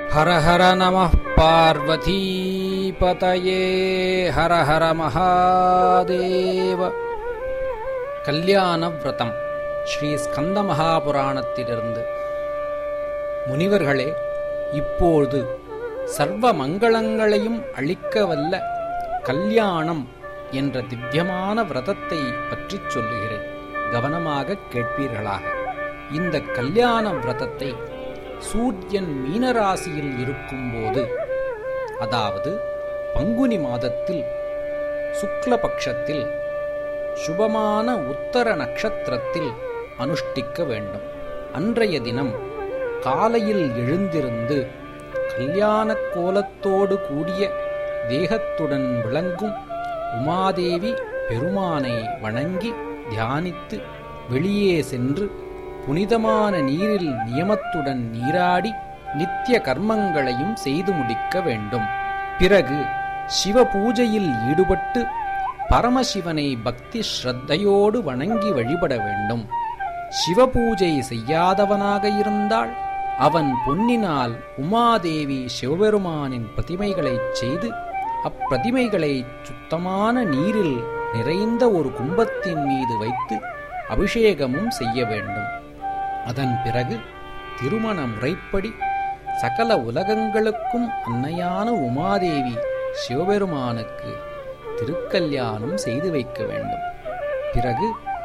ஹர ஹர நம பார்வதீபதயே ஹர ஹர மகாதேவ கல்யாண விரதம் ஸ்ரீ ஸ்கந்த மகாபுராணத்திலிருந்து முனிவர்களே இப்போது சர்வ மங்களங்களையும் அளிக்க வல்ல கல்யாணம் என்ற திவ்யமான விரதத்தை பற்றிச் சொல்லுகிறேன் கவனமாக கேட்பீர்களாக இந்த கல்யாண விரதத்தை சூரியன் மீனராசியில் இருக்கும்போது அதாவது பங்குனி மாதத்தில் சுக்லபக்ஷத்தில் சுபமான உத்தர நட்சத்திரத்தில் அனுஷ்டிக்க வேண்டும் அன்றைய தினம் காலையில் எழுந்திருந்து கல்யாண கோலத்தோடு கூடிய தேகத்துடன் விளங்கும் உமாதேவி பெருமானை வணங்கி தியானித்து வெளியே சென்று புனிதமான நீரில் நியமத்துடன் நீராடி நித்திய கர்மங்களையும் செய்து முடிக்க வேண்டும் பிறகு சிவ பூஜையில் ஈடுபட்டு பரமசிவனை பக்தி ஸ்ரத்தையோடு வணங்கி வழிபட வேண்டும் சிவபூஜை செய்யாதவனாக இருந்தால் அவன் பொன்னினால் உமாதேவி சிவபெருமானின் பிரதிமைகளைச் செய்து அப்பிரதிமைகளை சுத்தமான நீரில் நிறைந்த ஒரு கும்பத்தின் மீது வைத்து அபிஷேகமும் செய்ய வேண்டும் அதன் பிறகு திருமண முறைப்படி சகல உலகங்களுக்கும் அன்னையான உமாதேவி சிவபெருமானுக்கு திருக்கல்யாணம் செய்து வைக்க வேண்டும் பிறகு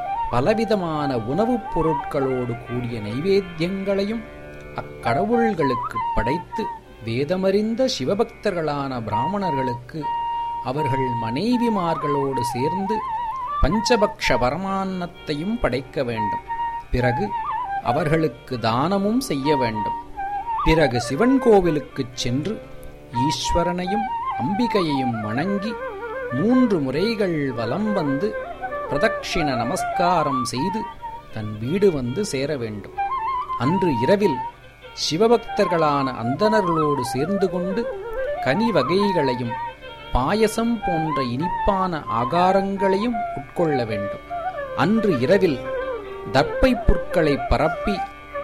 பலவிதமான உணவுப் பொருட்களோடு கூடிய நைவேத்தியங்களையும் அக்கடவுள்களுக்கு படைத்து வேதமறிந்த சிவபக்தர்களான பிராமணர்களுக்கு அவர்கள் மனைவிமார்களோடு சேர்ந்து பஞ்சபக்ஷ பரமான்னத்தையும் படைக்க வேண்டும் பிறகு அவர்களுக்கு தானமும் செய்ய வேண்டும் பிறகு சிவன் கோவிலுக்குச் சென்று ஈஸ்வரனையும் அம்பிகையையும் வணங்கி மூன்று முறைகள் வலம் வந்து பிரதட்சிண நமஸ்காரம் செய்து தன் வீடு வந்து சேர வேண்டும் அன்று இரவில் சிவபக்தர்களான அந்தணர்களோடு சேர்ந்து கொண்டு கனி வகைகளையும் பாயசம் போன்ற இனிப்பான ஆகாரங்களையும் உட்கொள்ள வேண்டும் அன்று இரவில் தர்ப்பை புற்களை பரப்பி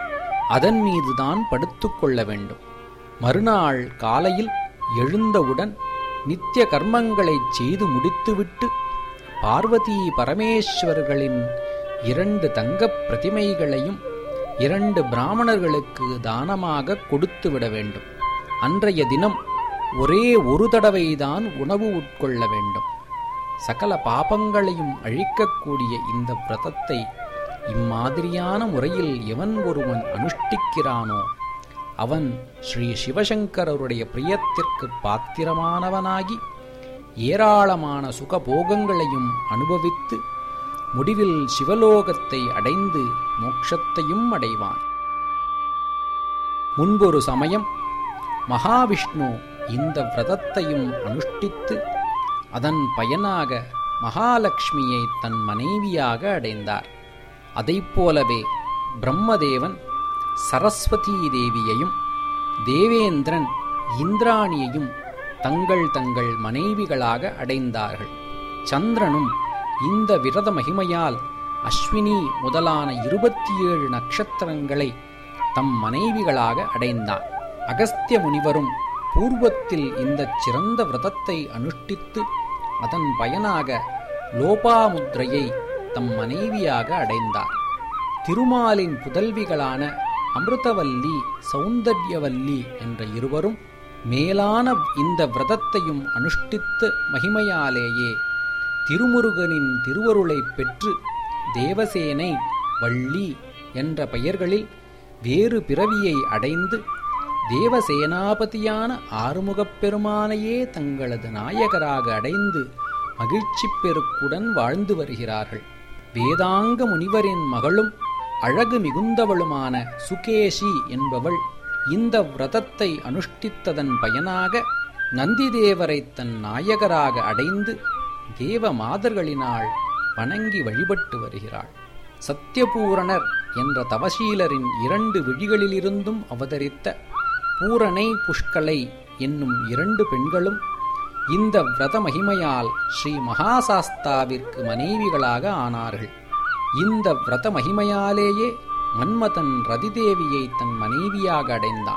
அதன் மீதுதான் படுத்துக்கொள்ள வேண்டும் மறுநாள் காலையில் எழுந்தவுடன் நித்திய கர்மங்களைச் செய்து முடித்துவிட்டு பார்வதி பரமேஸ்வரர்களின் இரண்டு தங்கப் பிரதிமைகளையும் இரண்டு பிராமணர்களுக்கு தானமாக கொடுத்துவிட வேண்டும் அன்றைய தினம் ஒரே ஒரு தடவைதான் உணவு உட்கொள்ள வேண்டும் சகல பாபங்களையும் அழிக்கக்கூடிய இந்த விரதத்தை இம்மாதிரியான முறையில் எவன் ஒருவன் அனுஷ்டிக்கிறானோ அவன் ஸ்ரீ சிவசங்கரருடைய பிரியத்திற்கு பாத்திரமானவனாகி ஏராளமான சுகபோகங்களையும் அனுபவித்து முடிவில் சிவலோகத்தை அடைந்து மோட்சத்தையும் அடைவான் முன்பொரு சமயம் மகாவிஷ்ணு இந்த விரதத்தையும் அனுஷ்டித்து அதன் பயனாக மகாலட்சுமியை தன் மனைவியாக அடைந்தார் அதைப்போலவே பிரம்மதேவன் சரஸ்வதி தேவியையும் தேவேந்திரன் இந்திராணியையும் தங்கள் தங்கள் மனைவிகளாக அடைந்தார்கள் சந்திரனும் இந்த விரத மகிமையால் அஸ்வினி முதலான இருபத்தி ஏழு நட்சத்திரங்களை தம் மனைவிகளாக அடைந்தான் அகஸ்திய முனிவரும் பூர்வத்தில் இந்த சிறந்த விரதத்தை அனுஷ்டித்து அதன் பயனாக லோபாமுத்ரையை தம் மனைவியாக அடைந்தார் திருமாலின் புதல்விகளான அமிர்தவல்லி சௌந்தர்யவல்லி என்ற இருவரும் மேலான இந்த விரதத்தையும் அனுஷ்டித்த மகிமையாலேயே திருமுருகனின் திருவருளைப் பெற்று தேவசேனை வள்ளி என்ற பெயர்களில் வேறு பிறவியை அடைந்து தேவசேனாபதியான ஆறுமுகப் பெருமானையே தங்களது நாயகராக அடைந்து மகிழ்ச்சி பெருக்குடன் வாழ்ந்து வருகிறார்கள் வேதாங்க முனிவரின் மகளும் அழகு மிகுந்தவளுமான சுகேஷி என்பவள் இந்த விரதத்தை அனுஷ்டித்ததன் பயனாக நந்திதேவரை தன் நாயகராக அடைந்து தேவ மாதர்களினால் வணங்கி வழிபட்டு வருகிறாள் சத்தியபூரணர் என்ற தவசீலரின் இரண்டு விழிகளிலிருந்தும் அவதரித்த பூரணை புஷ்கலை என்னும் இரண்டு பெண்களும் இந்த விரத மகிமையால் ஸ்ரீ மகாசாஸ்தாவிற்கு மனைவிகளாக ஆனார்கள் இந்த விரத மகிமையாலேயே மன்மதன் ரதிதேவியை தன் மனைவியாக அடைந்தான்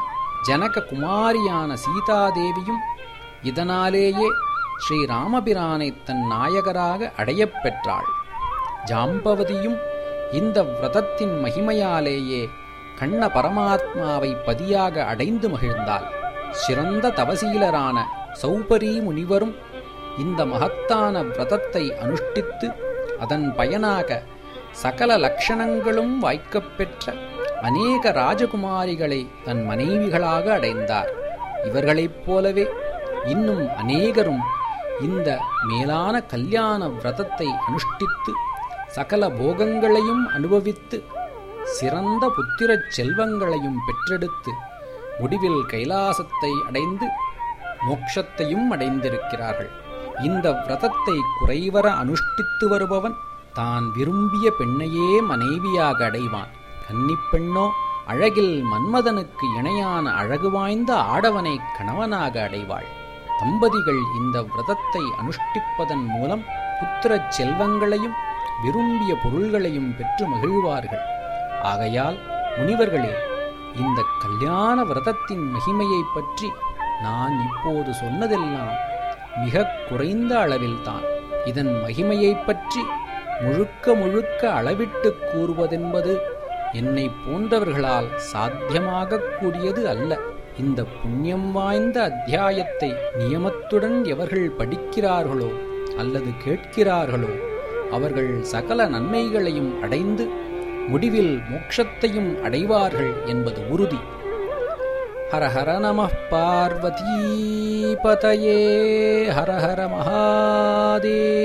ஜனக குமாரியான சீதாதேவியும் இதனாலேயே ஸ்ரீராமபிரானை தன் நாயகராக அடையப் பெற்றாள் ஜாம்பவதியும் இந்த விரதத்தின் மகிமையாலேயே கண்ண பரமாத்மாவை பதியாக அடைந்து மகிழ்ந்தாள் சிறந்த தவசீலரான சௌபரி முனிவரும் இந்த மகத்தான விரதத்தை அனுஷ்டித்து அதன் பயனாக சகல லட்சணங்களும் வாய்க்கப் பெற்ற அநேக ராஜகுமாரிகளை தன் மனைவிகளாக அடைந்தார் இவர்களைப் போலவே இன்னும் அநேகரும் இந்த மேலான கல்யாண விரதத்தை அனுஷ்டித்து சகல போகங்களையும் அனுபவித்து சிறந்த புத்திரச் செல்வங்களையும் பெற்றெடுத்து முடிவில் கைலாசத்தை அடைந்து மோட்சத்தையும் அடைந்திருக்கிறார்கள் இந்த விரதத்தை குறைவர அனுஷ்டித்து வருபவன் தான் விரும்பிய பெண்ணையே மனைவியாக அடைவான் கன்னிப்பெண்ணோ அழகில் மன்மதனுக்கு இணையான அழகு வாய்ந்த ஆடவனை கணவனாக அடைவாள் தம்பதிகள் இந்த விரதத்தை அனுஷ்டிப்பதன் மூலம் புத்திரச் செல்வங்களையும் விரும்பிய பொருள்களையும் பெற்று மகிழ்வார்கள் ஆகையால் முனிவர்களே இந்த கல்யாண விரதத்தின் மகிமையைப் பற்றி நான் இப்போது சொன்னதெல்லாம் மிக குறைந்த அளவில்தான் இதன் மகிமையைப் பற்றி முழுக்க முழுக்க அளவிட்டுக் கூறுவதென்பது என்னை போன்றவர்களால் சாத்தியமாகக் கூடியது அல்ல இந்த புண்ணியம் வாய்ந்த அத்தியாயத்தை நியமத்துடன் எவர்கள் படிக்கிறார்களோ அல்லது கேட்கிறார்களோ அவர்கள் சகல நன்மைகளையும் அடைந்து முடிவில் மோட்சத்தையும் அடைவார்கள் என்பது உறுதி ஹர ஹர நம பார்வதீபதயே ஹர ஹர மகாதேவ